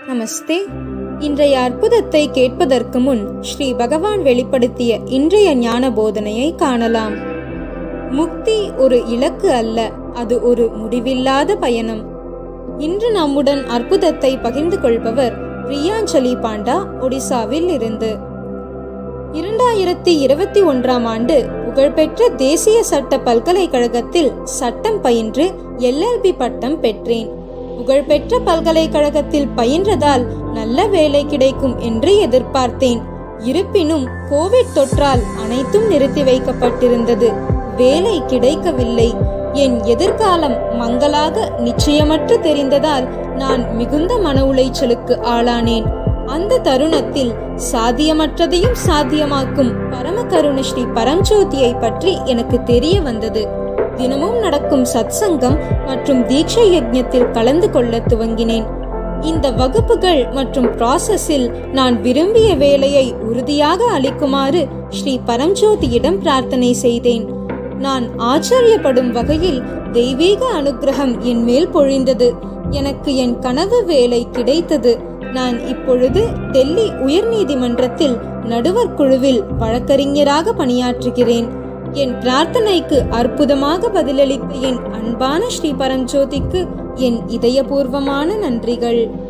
நமஸ்தே இன்றைய அற்புதத்தை கேட்பதற்கு முன் ஸ்ரீ பகவான் வெளிப்படுத்திய இன்றைய ஞான போதனையை காணலாம் முக்தி ஒரு இலக்கு அல்ல அது ஒரு முடிவில்லாத பயணம் இன்று நம்முடன் அற்புதத்தை பகிர்ந்து கொள்பவர் பிரியாஞ்சலி பாண்டா ஒடிசாவில் இருந்து இரண்டாயிரத்தி இருபத்தி ஒன்றாம் ஆண்டு புகழ்பெற்ற தேசிய சட்ட பல்கலைக்கழகத்தில் சட்டம் பயின்று எல்எல்பி பட்டம் பெற்றேன் புகழ்பெற்ற பல்கலைக்கழகத்தில் பயின்றதால் நல்ல வேலை கிடைக்கும் என்று எதிர்பார்த்தேன் இருப்பினும் கோவிட் தொற்றால் அனைத்தும் நிறுத்தி வைக்கப்பட்டிருந்தது வேலை கிடைக்கவில்லை என் எதிர்காலம் மங்களாக நிச்சயமற்று தெரிந்ததால் நான் மிகுந்த மன உளைச்சலுக்கு ஆளானேன் அந்த தருணத்தில் சாத்தியமற்றதையும் சாத்தியமாக்கும் பரம கருண ஸ்ரீ பரஞ்சோதியை பற்றி எனக்கு தெரிய வந்தது தினமும் நடக்கும் சத்சங்கம் மற்றும் தீட்சை யஜ்ஞத்தில் கலந்து கொள்ள துவங்கினேன் இந்த வகுப்புகள் மற்றும் ப்ராசஸில் நான் விரும்பிய வேலையை உறுதியாக அளிக்குமாறு ஸ்ரீ பரஞ்சோதியிடம் பிரார்த்தனை செய்தேன் நான் ஆச்சரியப்படும் வகையில் தெய்வீக அனுக்கிரகம் என் மேல் பொழிந்தது எனக்கு என் கனவு வேலை கிடைத்தது நான் இப்பொழுது டெல்லி உயர்நீதிமன்றத்தில் நடுவர் குழுவில் வழக்கறிஞராக பணியாற்றுகிறேன் என் பிரார்த்தனைக்கு அற்புதமாக பதிலளித்த என் அன்பான ஸ்ரீ பரஞ்சோதிக்கு என் இதயபூர்வமான நன்றிகள்